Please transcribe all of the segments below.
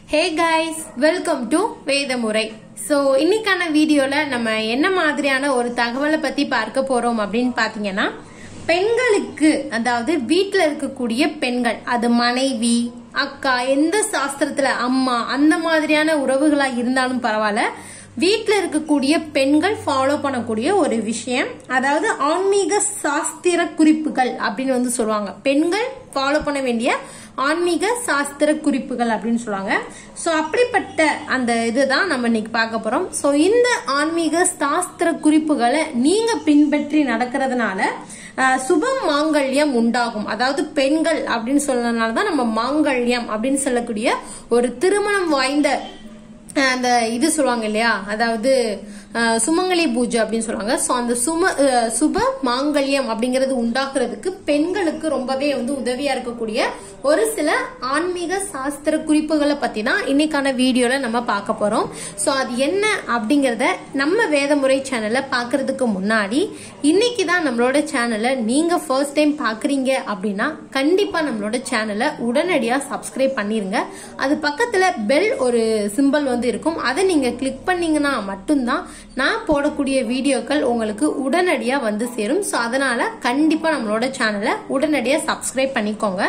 hey guys welcome to Vedamurai so இன்னைக்கான வீடியோல நம்ம என்ன மாதிரியான ஒரு தகவலை பத்தி பார்க்க போறோம் அப்படின்னு பாத்தீங்கன்னா பெண்களுக்கு அதாவது வீட்டில் இருக்கக்கூடிய பெண்கள் அது மனைவி அக்கா எந்த சாஸ்திரத்துல அம்மா அந்த மாதிரியான உறவுகளா இருந்தாலும் பரவாயில்ல வீட்டில் இருக்கக்கூடிய பெண்கள் ஃபாலோ பண்ணக்கூடிய ஒரு விஷயம் அதாவது ஆன்மீக சாஸ்திர குறிப்புகள் அப்படின்னு வந்து சொல்லுவாங்க பெண்கள் ஃபாலோ பண்ண வேண்டிய ஆன்மீக சாஸ்திர குறிப்புகள் அப்படின்னு சொல்லுவாங்க ஸோ அப்படிப்பட்ட அந்த இதுதான் நம்ம இன்னைக்கு பார்க்க போறோம் ஸோ இந்த ஆன்மீக சாஸ்திர குறிப்புகளை நீங்க பின்பற்றி நடக்கிறதுனால அஹ், சுப மாங்கல்யம் உண்டாகும் அதாவது பெண்கள் அப்படின்னு சொல்றதுனால தான் நம்ம மாங்கல்யம் அப்படின்னு சொல்லக்கூடிய ஒரு திருமணம் வாய்ந்த அஹ் அந்த இது சொல்லுவாங்க இல்லையா அதாவது அஹ், சுமங்கலி பூஜை அப்படின்னு சொல்லுவாங்க ஸோ அந்த சும அஹ், சுப மாங்கல்யம் அப்படிங்கிறது உண்டாக்குறதுக்கு பெண்களுக்கு ரொம்பவே வந்து உதவியா இருக்கக்கூடிய ஒரு சில ஆன்மீக சாஸ்திர குறிப்புகளை பத்தி தான் இன்னைக்கான வீடியோல நம்ம பார்க்க போறோம் ஸோ அது என்ன அப்படிங்கறத நம்ம வேதமுறை சேனலை பார்க்கறதுக்கு முன்னாடி இன்னைக்கு தான் நம்மளோட சேனலை நீங்க ஃபர்ஸ்ட் டைம் பாக்குறீங்க அப்படின்னா கண்டிப்பா நம்மளோட சேனலை உடனடியா சப்ஸ்கிரைப் பண்ணிருங்க அது பக்கத்துல பெல் ஒரு சிம்பல் வந்து இருக்கும் அதை நீங்க கிளிக் பண்ணீங்கன்னா மட்டும்தான் நான் போடக்கூடிய வீடியோக்கள் உங்களுக்கு உடனடியா வந்து சேரும் ஸோ அதனால கண்டிப்பா நம்மளோட சேனலை உடனடியா சப்ஸ்கிரைப் பண்ணிக்கோங்க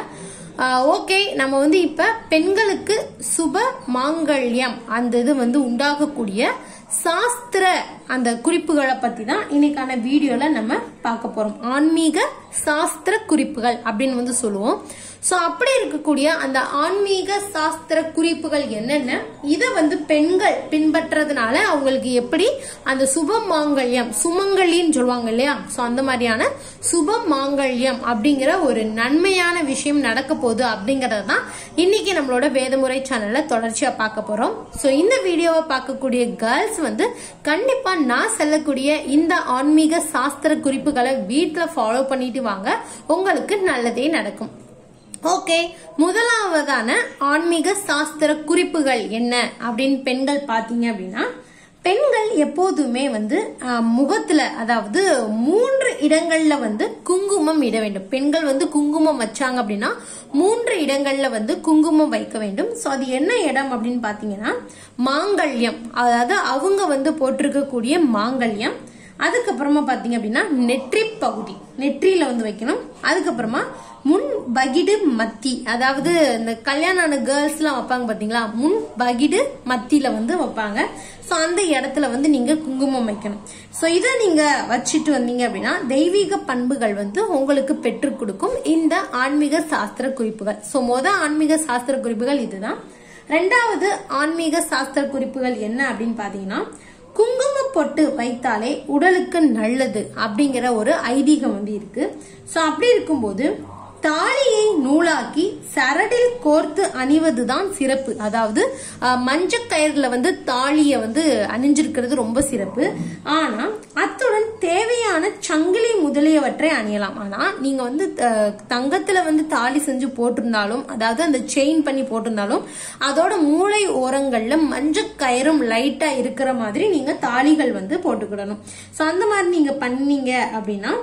ஓகே நம்ம வந்து இப்ப பெண்களுக்கு சுப மாங்கல்யம் அந்த இது வந்து உண்டாகக்கூடிய சாஸ்திர அந்த குறிப்புகளை பத்தி தான் இன்னைக்கான வீடியோல நம்ம பார்க்க போறோம் ஆன்மீக சாஸ்திர குறிப்புகள் அப்படின்னு வந்து சொல்லுவோம் சோ அப்படி இருக்கக்கூடிய அந்த ஆன்மீக சாஸ்திர குறிப்புகள் என்னென்ன இதை வந்து பெண்கள் பின்பற்றதுனால அவங்களுக்கு எப்படி அந்த சுப மாங்கல்யம் சுமங்கலின்னு சொல்லுவாங்க இல்லையா சோ அந்த மாதிரியான சுப மாங்கல்யம் அப்படிங்கிற ஒரு நன்மையான விஷயம் நடக்க போகுது அப்படிங்கறது தான் இன்னைக்கு நம்மளோட வேதமுறை சேனல்ல தொடர்ச்சியா பார்க்க போறோம் சோ இந்த வீடியோவை பார்க்கக்கூடிய கேர்ள்ஸ் வந்து கண்டிப்பா நான் சொல்லக்கூடிய இந்த ஆன்மீக சாஸ்திர குறிப்புகளை வீட்டுல ஃபாலோ பண்ணிட்டு வாங்க உங்களுக்கு நல்லதே நடக்கும் ஓகே முதலாவதான ஆன்மீக சாஸ்திர குறிப்புகள் என்ன அப்படின்னு பெண்கள் பாத்தீங்க அப்படின்னா பெண்கள் எப்போதுமே வந்து ஆஹ், முகத்துல அதாவது மூன்று இடங்கள்ல வந்து குங்குமம் இட வேண்டும் பெண்கள் வந்து குங்குமம் வச்சாங்க அப்படின்னா மூன்று இடங்கள்ல வந்து குங்குமம் வைக்க வேண்டும் சோ அது என்ன இடம் அப்படின்னு பாத்தீங்கன்னா மாங்கல்யம் அதாவது அவங்க வந்து போட்டிருக்கக்கூடிய மாங்கல்யம் அதுக்கப்புறமா பாத்தீங்க அப்படின்னா நெற்றி பகுதி நெற்றியில வந்து வைக்கணும் அதுக்கப்புறமா முன் பகிடு மத்தி அதாவது இந்த கல்யாணம் ஆன கேர்ள்ஸ் எல்லாம் வைப்பாங்க பாத்தீங்களா முன் பகிடு மத்தியில வந்து வைப்பாங்க சோ அந்த இடத்துல வந்து நீங்க குங்குமம் வைக்கணும் சோ இதை நீங்க வச்சுட்டு வந்தீங்க அப்படின்னா தெய்வீக பண்புகள் வந்து உங்களுக்கு பெற்றுக் கொடுக்கும் இந்த ஆன்மீக சாஸ்திர குறிப்புகள் சோ மொத ஆன்மீக சாஸ்திர குறிப்புகள் இதுதான் ரெண்டாவது ஆன்மீக சாஸ்திர குறிப்புகள் என்ன அப்படின்னு பாத்தீங்கன்னா குங்கும பொட்டு வைத்தாலே உடலுக்கு நல்லது அப்படிங்கிற ஒரு ஐதீகம் வந்து இருக்கு சோ அப்படி இருக்கும்போது தாலியை நூலாக்கி சரடில் கோர்த்து அணிவதுதான் சிறப்பு அதாவது மஞ்சள் கயிறுல வந்து தாலியை வந்து அணிஞ்சிருக்கிறது ரொம்ப சிறப்பு ஆனா அத்துடன் தேவையான சங்கிலி முதலியவற்றை அணியலாம் ஆனா நீங்க வந்து அஹ், தங்கத்துல வந்து தாலி செஞ்சு போட்டிருந்தாலும் அதாவது அந்த செயின் பண்ணி போட்டிருந்தாலும் அதோட மூளை ஓரங்கள்ல மஞ்சள் கயிறும் லைட்டா இருக்கிற மாதிரி நீங்க தாலிகள் வந்து போட்டுக்கிடணும் சோ அந்த மாதிரி நீங்க பண்ணீங்க அப்படின்னா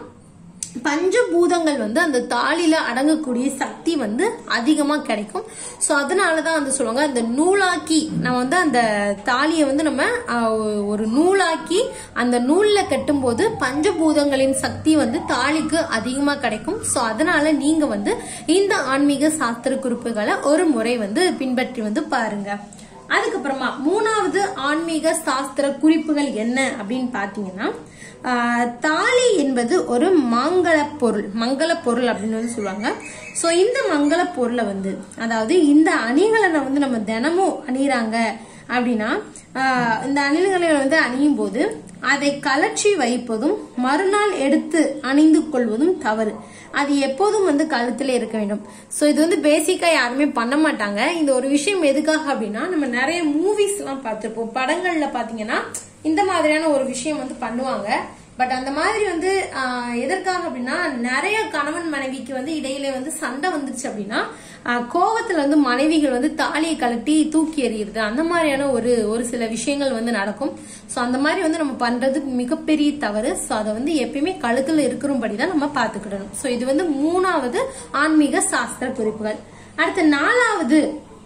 பஞ்சபூதங்கள் வந்து அந்த தாலில அடங்கக்கூடிய சக்தி வந்து அதிகமா கிடைக்கும் சோ அதனாலதான் வந்து சொல்லுவாங்க அந்த நூலாக்கி நம்ம வந்து அந்த தாலியை வந்து நம்ம ஆஹ், ஒரு நூலாக்கி அந்த நூல்ல கட்டும்போது பஞ்சபூதங்களின் சக்தி வந்து தாலிக்கு அதிகமா கிடைக்கும் சோ அதனால நீங்க வந்து இந்த ஆன்மீக சாஸ்திர குறிப்புகளை ஒரு முறை வந்து பின்பற்றி வந்து பாருங்க அதுக்கப்புறமா மூணாவது ஆன்மீக சாஸ்திர குறிப்புகள் என்ன அப்படின்னு பாத்தீங்கன்னா ஆஹ், தாலி என்பது ஒரு மங்கள பொருள் மங்கள பொருள் அப்படின்னு வந்து சொல்லுவாங்க சோ இந்த மங்கள பொருளை வந்து அதாவது இந்த அணிகளை வந்து நம்ம தினமும் அணியிறாங்க அப்படின்னா ஆஹ், இந்த அணில்களை வந்து அணியும் போது அதை கலற்றி வைப்பதும் மறுநாள் எடுத்து அணிந்து கொள்வதும் தவறு அது எப்போதும் வந்து கழுத்துல இருக்க வேண்டும் சோ இது வந்து பேசிக்கா யாருமே பண்ண மாட்டாங்க இந்த ஒரு விஷயம் எதுக்காக அப்படின்னா நம்ம நிறைய மூவிஸ் எல்லாம் பார்த்திருப்போம் படங்கள்ல பாத்தீங்கன்னா இந்த மாதிரியான ஒரு விஷயம் வந்து பண்ணுவாங்க பட் அந்த மாதிரி வந்து ஆஹ், எதற்காக அப்படின்னா நிறைய கணவன் மனைவிக்கு வந்து இடையில வந்து சண்டை வந்துருச்சு அப்படின்னா ஆஹ், கோவத்துல வந்து மனைவிகள் வந்து தாலியை கழட்டி தூக்கி எறியுறது அந்த மாதிரியான ஒரு ஒரு சில விஷயங்கள் வந்து நடக்கும் சோ அந்த மாதிரி வந்து நம்ம பண்றது மிகப்பெரிய தவறு சோ அதை வந்து எப்பயுமே கழுத்துல இருக்கிறபடி தான் நம்ம பாத்துக்கிடணும் சோ இது வந்து மூணாவது ஆன்மீக சாஸ்திர குறிப்புகள் அடுத்து நாலாவது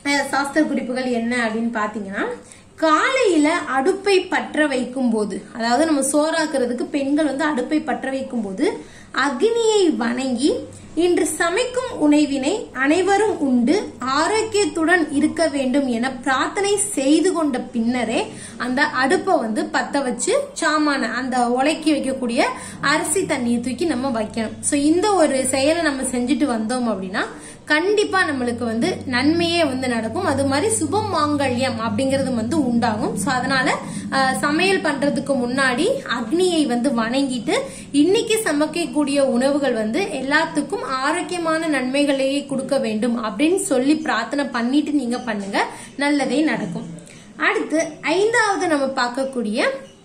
அஹ், சாஸ்திர குறிப்புகள் என்ன அப்படின்னு பாத்தீங்கன்னா காலையில அடுப்பை பற்ற வைக்கும் போது அதாவது நம்ம சோறாக்குறதுக்கு பெண்கள் வந்து அடுப்பை பற்ற வைக்கும் போது அக்னியை வணங்கி இன்று சமைக்கும் உணவினை அனைவரும் உண்டு ஆரோக்கியத்துடன் இருக்க வேண்டும் என பிரார்த்தனை செய்து கொண்ட பின்னரே அந்த அடுப்பை வந்து பத்த வச்சு சாமான அந்த உலக்கி வைக்கக்கூடிய அரிசி தண்ணியை தூக்கி நம்ம வைக்கணும் சோ இந்த ஒரு செயலை நம்ம செஞ்சுட்டு வந்தோம் அப்படின்னா கண்டிப்பா நம்மளுக்கு வந்து நன்மையே வந்து நடக்கும் அது மாதிரி சுப மாங்கல்யம் அப்படிங்கிறது வந்து உண்டாகும் சோ அதனால அஹ், சமையல் பண்றதுக்கு முன்னாடி அக்னியை வந்து வணங்கிட்டு இன்னைக்கு சமைக்கக்கூடிய உணவுகள் வந்து எல்லாத்துக்கும் ஆரோக்கியமான நன்மைகளையே கொடுக்க வேண்டும் அப்படின்னு சொல்லி பிரார்த்தனை பண்ணிட்டு நீங்க பண்ணுங்க நல்லதே நடக்கும் அடுத்து ஐந்தாவது நம்ம பார்க்கக்கூடிய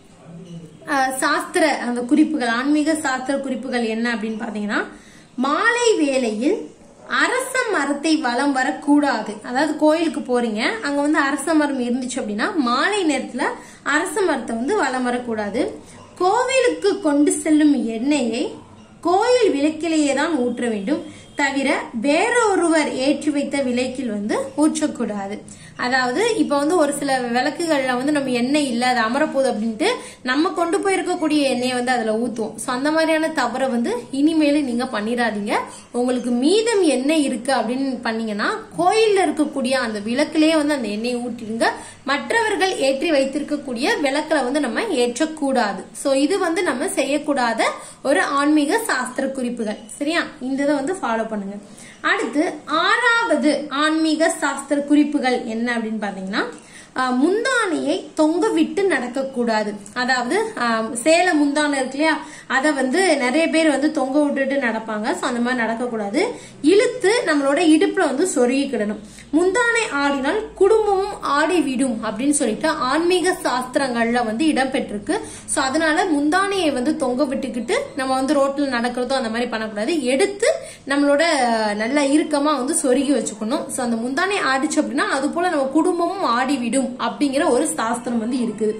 அஹ், சாஸ்திர அந்த குறிப்புகள் ஆன்மீக சாஸ்திர குறிப்புகள் என்ன அப்படின்னு பாத்தீங்கன்னா மாலை வேளையில் அரச மரத்தை வலம் வரக்கூடாது அதாவது கோயிலுக்கு போறீங்க அங்க வந்து அரச மரம் இருந்துச்சு அப்படின்னா மாலை நேரத்துல அரச மரத்தை வந்து வலம் வரக்கூடாது கோவிலுக்கு கொண்டு செல்லும் எண்ணெயை கோயில் விளக்கிலேயே தான் ஊற்ற வேண்டும் தவிர வேறொருவர் ஏற்றி வைத்த விளக்கில் வந்து ஊற்றக்கூடாது அதாவது இப்ப வந்து ஒரு சில விளக்குகள்ல வந்து நம்ம எண்ணெய் இல்ல அது அமரப்போகுது அப்படின்ட்டு நம்ம கொண்டு போயிருக்கக்கூடிய எண்ணெயை வந்து அதுல ஊத்துவோம் சோ அந்த மாதிரியான தவறை வந்து இனிமேல் நீங்க பண்ணிடாதீங்க உங்களுக்கு மீதம் எண்ணெய் இருக்கு அப்படின்னு பண்ணீங்கன்னா கோயில்ல இருக்கக்கூடிய அந்த விளக்குலயே வந்து அந்த எண்ணெயை ஊற்றிடுங்க மற்றவர்கள் ஏற்றி வைத்திருக்கக்கூடிய விளக்குல வந்து நம்ம ஏற்றக்கூடாது சோ இது வந்து நம்ம செய்யக்கூடாத ஒரு ஆன்மீக சாஸ்திர குறிப்புகள் சரியா இந்த இதை வந்து ஃபாலோ பண்ணுங்க அடுத்து ஆறாவது ஆன்மீக சாஸ்திர குறிப்புகள் என்ன அப்படின்னு பாத்தீங்கன்னா ஆஹ், முந்தானையை தொங்க விட்டு நடக்கக்கூடாது அதாவது ஆஹ், சேல முந்தானை இருக்கு இல்லையா அதை வந்து நிறைய பேர் வந்து தொங்க விட்டுட்டு நடப்பாங்க ஸோ அந்த மாதிரி நடக்கக்கூடாது இழுத்து நம்மளோட இடுப்புல வந்து சொருகிக்கிடணும் முந்தானை ஆடினால் குடும்பமும் ஆடி விடும் அப்படின்னு சொல்லிட்டு ஆன்மீக சாஸ்திரங்கள்ல வந்து இடம்பெற்றிருக்கு ஸோ அதனால முந்தானையை வந்து தொங்க விட்டுக்கிட்டு நம்ம வந்து ரோட்ல நடக்கிறதோ அந்த மாதிரி பண்ணக்கூடாது எடுத்து நம்மளோட அஹ், நல்லா இறுக்கமா வந்து சொருகி வச்சுக்கணும் ஸோ அந்த முந்தானை ஆடிச்சு அப்படின்னா அது போல நம்ம குடும்பமும் ஆடி விடும் அப்படிங்கிற ஒரு சாஸ்திரம் வந்து இருக்குது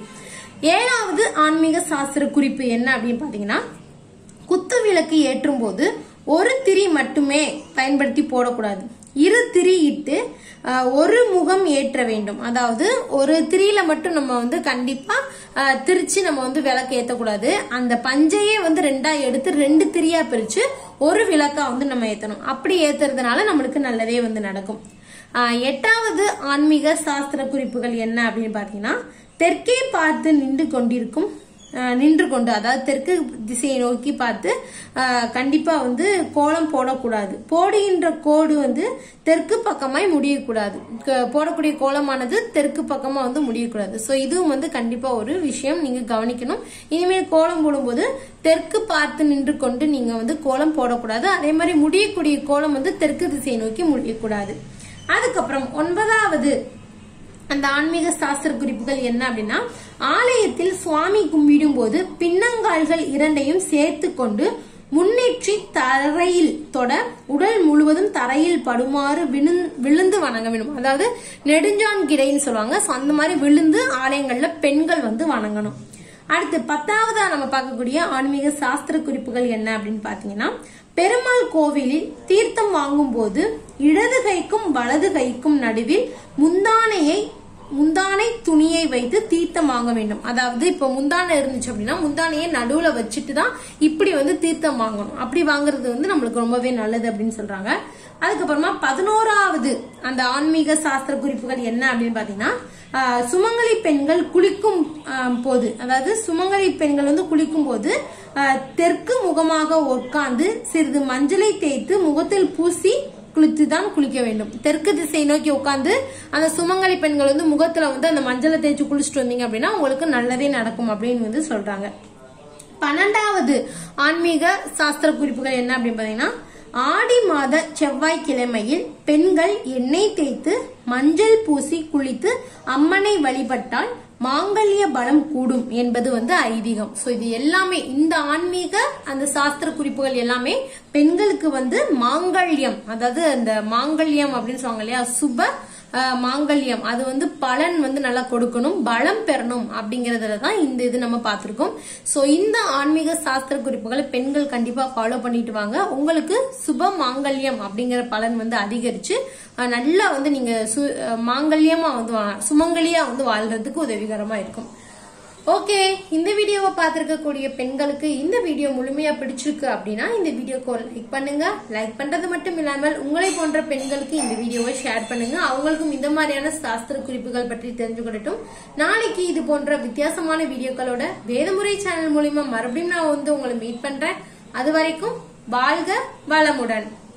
ஏழாவது ஆன்மீக சாஸ்திர குறிப்பு என்ன அப்படின்னு பாத்தீங்கன்னா குத்து விளக்கு ஏற்றும் போது ஒரு திரி மட்டுமே பயன்படுத்தி போடக்கூடாது இரு திரி இட்டு அஹ், ஒரு முகம் ஏற்ற வேண்டும் அதாவது ஒரு திரியில மட்டும் நம்ம வந்து கண்டிப்பா அஹ், திரிச்சு நம்ம வந்து விளக்கு ஏத்தக்கூடாது அந்த பஞ்சையே வந்து ரெண்டா எடுத்து ரெண்டு திரியா பிரிச்சு ஒரு விளக்கா வந்து நம்ம ஏத்தணும் அப்படி ஏத்துறதுனால நம்மளுக்கு நல்லதே வந்து நடக்கும் அஹ், எட்டாவது ஆன்மீக சாஸ்திர குறிப்புகள் என்ன அப்படின்னு பாத்தீங்கன்னா தெற்கே பார்த்து நின்று கொண்டிருக்கும் அஹ், நின்று கொண்டு அதாவது தெற்கு திசையை நோக்கி பார்த்து அஹ், கண்டிப்பா வந்து கோலம் போடக்கூடாது போடுகின்ற கோடு வந்து தெற்கு பக்கமாய் முடியக்கூடாது க- போடக்கூடிய கோலமானது தெற்கு பக்கமா வந்து முடியக்கூடாது சோ இதுவும் வந்து கண்டிப்பா ஒரு விஷயம் நீங்க கவனிக்கணும் இனிமேல் கோலம் போடும்போது தெற்கு பார்த்து நின்று கொண்டு நீங்க வந்து கோலம் போடக்கூடாது அதே மாதிரி முடியக்கூடிய கோலம் வந்து தெற்கு திசையை நோக்கி முடியக்கூடாது அதுக்கப்புறம் ஒன்பதாவது அந்த ஆன்மீக சாஸ்திர குறிப்புகள் என்ன அப்படின்னா ஆலயத்தில் சுவாமி கும்பிடும் போது பின்னங்கால்கள் இரண்டையும் சேர்த்து கொண்டு முன்னேற்றி தரையில் தொட உடல் முழுவதும் தரையில் படுமாறு விழுந்- விழுந்து வணங்க வேண்டும் அதாவது நெடுஞ்சான் கிடைன்னு சொல்லுவாங்க So, அந்த மாதிரி விழுந்து ஆலயங்கள்ல பெண்கள் வந்து வணங்கணும் அடுத்து பத்தாவதா நம்ம பார்க்கக்கூடிய ஆன்மீக சாஸ்திர குறிப்புகள் என்ன அப்படின்னு பாத்தீங்கன்னா பெருமாள் கோவிலில் தீர்த்தம் வாங்கும் போது இடது கைக்கும் வலது கைக்கும் நடுவில் முந்தானையை முந்தானை துணியை வைத்து தீர்த்தம் வாங்க வேண்டும் அதாவது இப்ப முந்தானை இருந்துச்சு அப்படின்னா முந்தானையை நடுவுல வச்சுட்டு தான் இப்படி வந்து தீர்த்தம் வாங்கணும் அப்படி வாங்குறது வந்து நம்மளுக்கு ரொம்பவே நல்லது அப்படின்னு சொல்றாங்க அதுக்கப்புறமா பதினோராவது அந்த ஆன்மீக சாஸ்திர குறிப்புகள் என்ன அப்படின்னு பாத்தீங்கன்னா ஆஹ், சுமங்கலி பெண்கள் குளிக்கும் ஆஹ், போது அதாவது சுமங்கலி பெண்கள் வந்து குளிக்கும் போது ஆஹ், தெற்கு முகமாக உட்கார்ந்து சிறிது மஞ்சளை தேய்த்து முகத்தில் பூசி குளித்து தான் குளிக்க வேண்டும் தெற்கு திசை நோக்கி உட்கார்ந்து அந்த சுமங்கலி பெண்கள் வந்து முகத்துல வந்து அந்த மஞ்சளை தேய்ச்சி குளிச்சுட்டு வந்தீங்க அப்படின்னா உங்களுக்கு நல்லதே நடக்கும் அப்படின்னு வந்து சொல்றாங்க பன்னெண்டாவது ஆன்மீக சாஸ்திர குறிப்புகள் என்ன அப்படின்னு பாத்தீங்கன்னா ஆடி மாத செவ்வாய்க்கிழமையில் பெண்கள் எண்ணெய் தேய்த்து மஞ்சள் பூசி குளித்து அம்மனை வழிபட்டால் மாங்கல்ய பலம் கூடும் என்பது வந்து ஐதீகம் சோ இது எல்லாமே இந்த ஆன்மீக அந்த சாஸ்திர குறிப்புகள் எல்லாமே பெண்களுக்கு வந்து மாங்கல்யம் அதாவது அந்த மாங்கல்யம் அப்படின்னு சொல்லுவாங்க இல்லையா சுப அஹ், மாங்கல்யம் அது வந்து பலன் வந்து நல்லா கொடுக்கணும் பலம் பெறணும் அப்படிங்கறதுல தான் இந்த இது நம்ம பார்த்திருக்கோம் சோ இந்த ஆன்மீக சாஸ்திர குறிப்புகளை பெண்கள் கண்டிப்பா ஃபாலோ பண்ணிட்டு வாங்க உங்களுக்கு சுப மாங்கல்யம் அப்படிங்கிற பலன் வந்து அதிகரிச்சு அஹ், நல்லா வந்து நீங்க சு- அஹ், மாங்கல்யமா வந்து வா- சுமங்கலியா வந்து வாழ்றதுக்கு உதவிகரமா இருக்கும் ஓகே இந்த வீடியோவை பார்த்திருக்கக்கூடிய பெண்களுக்கு இந்த வீடியோ முழுமையா பிடிச்சிருக்கு அப்படின்னா இந்த வீடியோக்கு லைக் பண்ணுங்க லைக் பண்றது மட்டும் இல்லாமல் உங்களை போன்ற பெண்களுக்கு இந்த வீடியோவை ஷேர் பண்ணுங்க அவங்களுக்கும் இந்த மாதிரியான சாஸ்திர குறிப்புகள் பற்றி தெரிஞ்சுக்கிடட்டும் நாளைக்கு இது போன்ற வித்தியாசமான வீடியோக்களோட வேதமுறை சேனல் மூலியமா மறுபடியும் நான் வந்து உங்களை மீட் பண்றேன் அது வரைக்கும் வாழ்க வளமுடன்